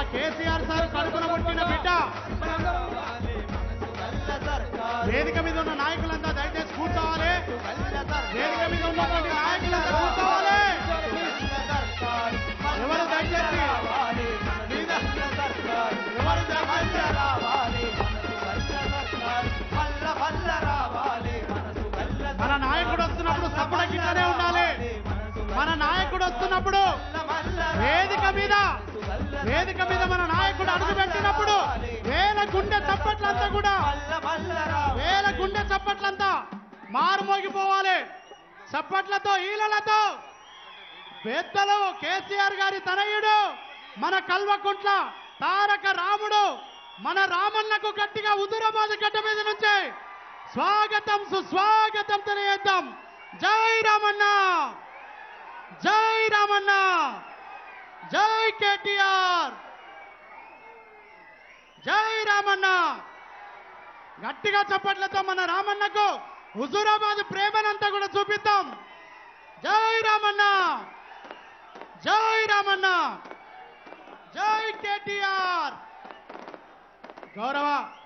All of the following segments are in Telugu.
కేసీఆర్ సార్ కడుపున పుట్టిన బిడ్డ వేదిక మీద ఉన్న నాయకులంతా దయచేసి కూర్చోవాలి వేదిక మీద ఉన్నటువంటి నాయకులంతా కూర్చోవాలి ఎవరు దయచేసి మీద ఎవరు దయచేసి మన నాయకుడు వస్తున్నప్పుడు సపోర్ట్ గిట్టనే ఉండాలి మన నాయకుడు వస్తున్నప్పుడు వేదిక మీద వేదిక మీద మన నాయకుడు అడుగు పెట్టినప్పుడు వేల గుండె చప్పట్లంతా కూడా వేల గుండె చప్పట్లంతా మారుమోగిపోవాలి చప్పట్లతో ఈలలతో పెద్దలు కేసీఆర్ గారి తనయుడు మన కల్వకుంట్ల తారక రాముడు మన రామన్నకు గట్టిగా హుజురాబాద్ గడ్డ మీద నుంచి స్వాగతం సుస్వాగతం తెలియజేద్దాం జై రామన్న జై రామన్న జై కేటీఆర్ జై రామన్న గట్టిగా చప్పట్లతో మన రామన్నకు హుజూరాబాద్ ప్రేమనంతా కూడా చూపిద్దాం జై రామన్న జై రామన్న జై కేటీఆర్ గౌరవ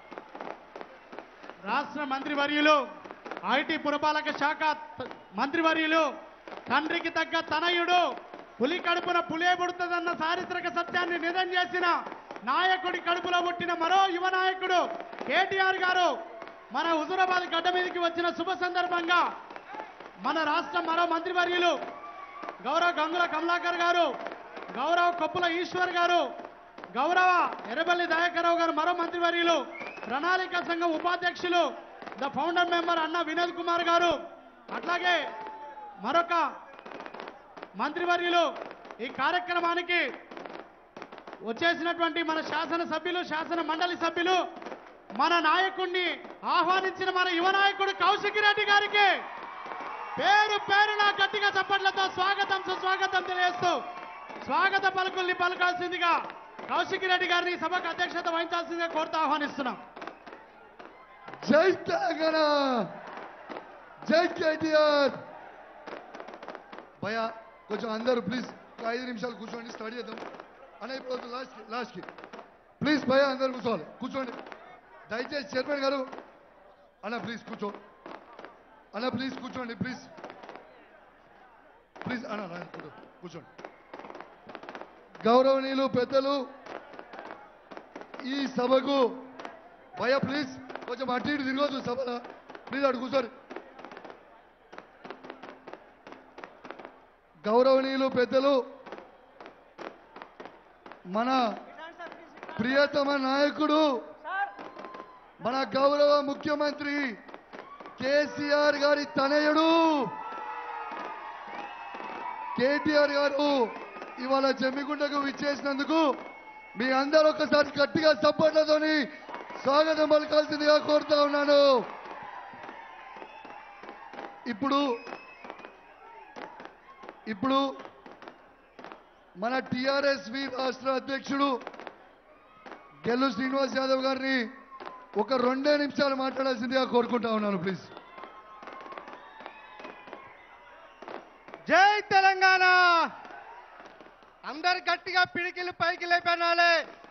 రాష్ట్ర మంత్రివర్యులు ఐటీ పురపాలక శాఖ త- మంత్రివర్యులు తండ్రికి తగ్గ తనయుడు పులి కడుపున పులే పుడుతుందన్న చారిత్రక సత్యాన్ని నిజం చేసిన నాయకుడి కడుపులో పుట్టిన మరో యువ నాయకుడు కేటీఆర్ గారు మన హుజూరాబాద్ గడ్డ మీదకి వచ్చిన శుభ సందర్భంగా మన రాష్ట్ర మరో మంత్రివర్యులు గౌరవ గంగుల కమలాకర్ గారు గౌరవ కొప్పుల ఈశ్వర్ గారు గౌరవ ఎర్రబల్లి దయాకర్రావు గారు మరో మంత్రివర్యులు ప్రణాళిక సంఘం ఉపాధ్యక్షులు ద ఫౌండర్ మెంబర్ అన్న వినోద్ కుమార్ గారు అట్లాగే మరొక మంత్రివర్యులు ఈ కార్యక్రమానికి వచ్చేసినటువంటి మన శాసన సభ్యులు శాసన మండలి సభ్యులు మన నాయకుడిని ఆహ్వానించిన మన యువ నాయకుడు కౌశిక్ రెడ్డి గారికి పేరు పేరున గట్టిగా చప్పట్లతో స్వాగతం సుస్వాగతం తెలియజేస్తూ స్వాగత పలుకుల్ని పలకాల్సిందిగా కౌశిక్ రెడ్డి గారిని ఈ సభకు అధ్యక్షత వహించాల్సిందిగా కోరుతూ ఆహ్వానిస్తున్నాం జై తెలంగాణ జై కేటీఆర్ భయ కొంచెం అందరూ ప్లీజ్ ఒక ఐదు నిమిషాలు కూర్చోండి స్టడీ చేద్దాం అన్న ఇప్పుడు లాస్ట్కి లాస్ట్కి ప్లీజ్ భయ అందరూ కూర్చోవాలి కూర్చోండి దయచేసి చైర్మన్ గారు అన్న ప్లీజ్ కూర్చో అన్న ప్లీజ్ కూర్చోండి ప్లీజ్ ప్లీజ్ అన్న రా, కూర్చో కూర్చోండి గౌరవనీయులు పెద్దలు ఈ సభకు భయ ప్లీజ్ కొంచెం అటు ఇటు తిరగదు సభలో ప్లీజ్ అటు కూర్చోండి గౌరవనీయులు పెద్దలు మన ప్రియతమ నాయకుడు మన గౌరవ ముఖ్యమంత్రి కేసీఆర్ గారి తనయుడు కేటీఆర్ గారు ఇవాళ జమ్మిగుండకు విచ్చేసినందుకు మీ అందరూ ఒకసారి గట్టిగా సపోర్ట్లతోని స్వాగతం పలకాల్సిందిగా కోరుతా ఉన్నాను ఇప్పుడు ఇప్పుడు మన టిఆర్ఎస్వి రాష్ట్ర అధ్యక్షుడు గెల్లు శ్రీనివాస్ యాదవ్ గారిని ఒక రెండే నిమిషాలు మాట్లాడాల్సిందిగా కోరుకుంటా ఉన్నాను ప్లీజ్ జై తెలంగాణ అందరు గట్టిగా పిడికిలు పైకి లేపనాలి